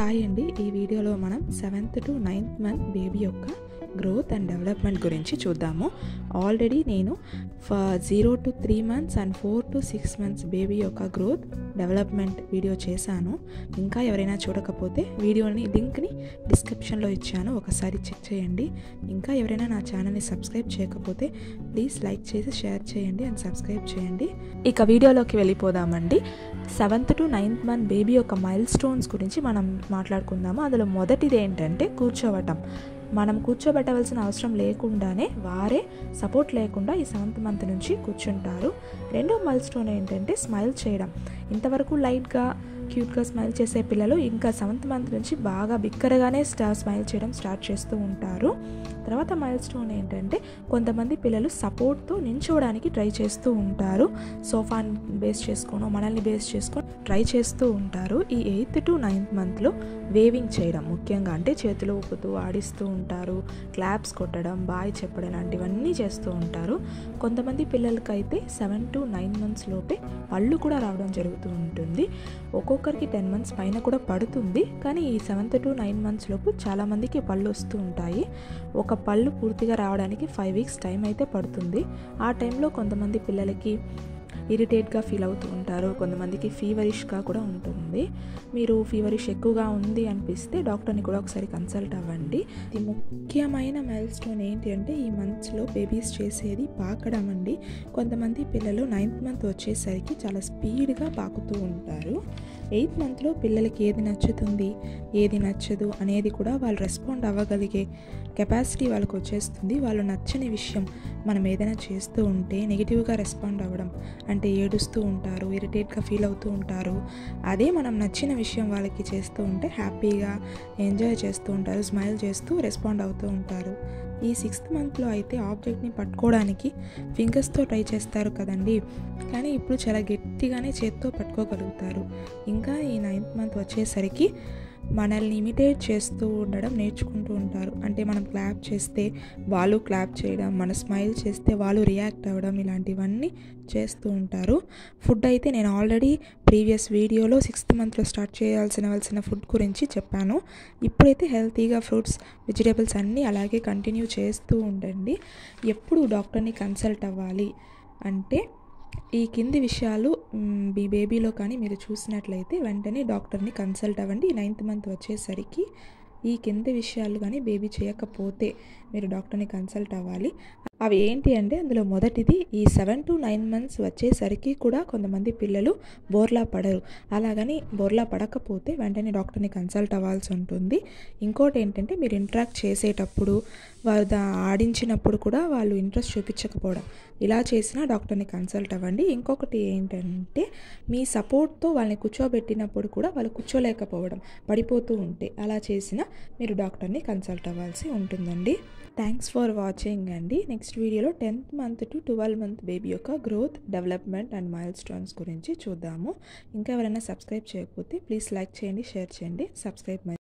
hi అండి ఈ వీడియోలో మనం seventh to ninth month baby యొక్క గ్రోత్ అండ్ డెవలప్మెంట్ గురించి చూద్దాము ఆల్రెడీ నేను zero to three months and four to six months baby యొక్క గ్రోత్ డెవలప్మెంట్ వీడియో చేశాను ఇంకా ఎవరైనా చూడకపోతే వీడియోని లింక్ని డిస్క్రిప్షన్లో ఇచ్చాను ఒకసారి చెక్ చేయండి ఇంకా ఎవరైనా నా ఛానల్ని సబ్స్క్రైబ్ చేయకపోతే ప్లీజ్ లైక్ చేసి షేర్ చేయండి అండ్ సబ్స్క్రైబ్ చేయండి ఇక వీడియోలోకి వెళ్ళిపోదామండి seventh to ninth month baby యొక్క మైల్ స్టోన్స్ గురించి మనం మాట్లాడుకుందాము అందులో మొదటిది ఏంటంటే కూర్చోవటం మనం కూర్చోబెట్టవలసిన అవసరం లేకుండానే వారే సపోర్ట్ లేకుండా ఈ సెవెంత్ మంత్ నుంచి కూర్చుంటారు రెండో మైల్ స్టోన్ ఏంటంటే స్మైల్ చేయడం ఇంతవరకు లైట్గా క్యూట్గా స్మైల్ చేసే పిల్లలు ఇంకా సెవెంత్ మంత్ నుంచి బాగా బిక్కరగానే స్టా స్మైల్ చేయడం స్టార్ట్ చేస్తూ ఉంటారు తర్వాత మైల్ స్టోన్ ఏంటంటే కొంతమంది పిల్లలు సపోర్ట్తో నించోవడానికి ట్రై చేస్తూ ఉంటారు సోఫాని బేస్ చేసుకోనో మనల్ని బేస్ చేసుకొని ట్రై చేస్తూ ఉంటారు ఈ ఎయిత్ టు నైన్త్ మంత్లో వేవింగ్ చేయడం ముఖ్యంగా అంటే చేతులు ఊపుతూ ఆడిస్తూ ఉంటారు క్లాప్స్ కొట్టడం బాయ్ చెప్పడం లాంటివన్నీ చేస్తూ ఉంటారు కొంతమంది పిల్లలకైతే సెవెన్ టు నైన్ మంత్స్ లోపే పళ్ళు కూడా రావడం జరుగుతూ ఉంటుంది ఒక్కొక్కరికి టెన్ మంత్స్ పైన కూడా పడుతుంది కానీ ఈ సెవెంత్ టు నైన్ మంత్స్ లోపు చాలామందికి పళ్ళు వస్తూ ఉంటాయి ఒక పళ్ళు పూర్తిగా రావడానికి ఫైవ్ వీక్స్ టైం అయితే పడుతుంది ఆ టైంలో కొంతమంది పిల్లలకి ఇరిటేట్గా ఫీల్ అవుతూ ఉంటారు కొంతమందికి ఫీవరిష్గా కూడా ఉంటుంది మీరు ఫీవరిష్ ఎక్కువగా ఉంది అనిపిస్తే డాక్టర్ని కూడా ఒకసారి కన్సల్ట్ అవ్వండి ఇది ముఖ్యమైన మైల్ స్టోన్ ఏంటి అంటే ఈ మంత్స్లో బేబీస్ చేసేది పాకడం అండి కొంతమంది పిల్లలు నైన్త్ మంత్ వచ్చేసరికి చాలా స్పీడ్గా పాకుతూ ఉంటారు ఎయిత్ మంత్లో పిల్లలకి ఏది నచ్చుతుంది ఏది నచ్చదు అనేది కూడా వాళ్ళు రెస్పాండ్ అవ్వగలిగే కెపాసిటీ వాళ్ళకి వచ్చేస్తుంది వాళ్ళు నచ్చని విషయం మనం ఏదైనా చేస్తూ ఉంటే నెగిటివ్గా రెస్పాండ్ అవ్వడం అంటే ఏడుస్తూ ఉంటారు ఇరిటేట్గా ఫీల్ అవుతూ ఉంటారు అదే మనం నచ్చిన విషయం వాళ్ళకి చేస్తూ ఉంటే హ్యాపీగా ఎంజాయ్ చేస్తూ ఉంటారు స్మైల్ చేస్తూ రెస్పాండ్ అవుతూ ఉంటారు ఈ సిక్స్త్ మంత్లో అయితే ఆబ్జెక్ట్ని పట్టుకోవడానికి ఫింగర్స్తో ట్రై చేస్తారు కదండి కానీ ఇప్పుడు చాలా గట్టిగానే చేత్తో పట్టుకోగలుగుతారు ఇంకా ఈ నైన్త్ మంత్ వచ్చేసరికి మనల్ని ఇమిటేట్ చేస్తూ ఉండడం నేర్చుకుంటూ ఉంటారు అంటే మనం క్లాప్ చేస్తే వాళ్ళు క్లాప్ చేయడం మన స్మైల్ చేస్తే వాళ్ళు రియాక్ట్ అవ్వడం ఇలాంటివన్నీ చేస్తూ ఉంటారు ఫుడ్ అయితే నేను ఆల్రెడీ ప్రీవియస్ వీడియోలో సిక్స్త్ మంత్లో స్టార్ట్ చేయాల్సిన వలసిన ఫుడ్ గురించి చెప్పాను ఇప్పుడైతే హెల్తీగా ఫ్రూట్స్ వెజిటేబుల్స్ అన్నీ అలాగే కంటిన్యూ చేస్తూ ఉండండి ఎప్పుడు డాక్టర్ని కన్సల్ట్ అవ్వాలి అంటే ఈ కింది విషయాలు మీ బేబీలో కానీ మీరు చూసినట్లయితే వెంటనే డాక్టర్ని కన్సల్ట్ అవ్వండి నైన్త్ మంత్ వచ్చేసరికి ఈ కింది విషయాలు కానీ బేబీ చేయకపోతే మీరు డాక్టర్ని కన్సల్ట్ అవ్వాలి అవి ఏంటి అంటే అందులో మొదటిది ఈ సెవెన్ టు నైన్ మంత్స్ వచ్చేసరికి కూడా కొంతమంది పిల్లలు బోర్లా పడరు అలాగని బోర్లా పడకపోతే వెంటనే డాక్టర్ని కన్సల్ట్ అవ్వాల్సి ఉంటుంది ఇంకోటి ఏంటంటే మీరు ఇంట్రాక్ట్ చేసేటప్పుడు వారు దా ఆడించినప్పుడు కూడా వాళ్ళు ఇంట్రెస్ట్ చూపించకపోవడం ఇలా చేసినా డాక్టర్ని కన్సల్ట్ అవ్వండి ఇంకొకటి ఏంటంటే మీ సపోర్ట్తో వాళ్ళని కూర్చోబెట్టినప్పుడు కూడా వాళ్ళు కూర్చోలేకపోవడం పడిపోతూ ఉంటే అలా చేసినా మీరు డాక్టర్ని కన్సల్ట్ అవ్వాల్సి ఉంటుందండి థ్యాంక్స్ ఫర్ వాచింగ్ అండి నెక్స్ట్ వీడియోలో tenth month to twelve month baby యొక్క growth development and milestones గురించి చూద్దాము ఇంకా ఎవరైనా సబ్స్క్రైబ్ చేయకపోతే ప్లీజ్ లైక్ చేయండి షేర్ చేయండి సబ్స్క్రైబ్ మై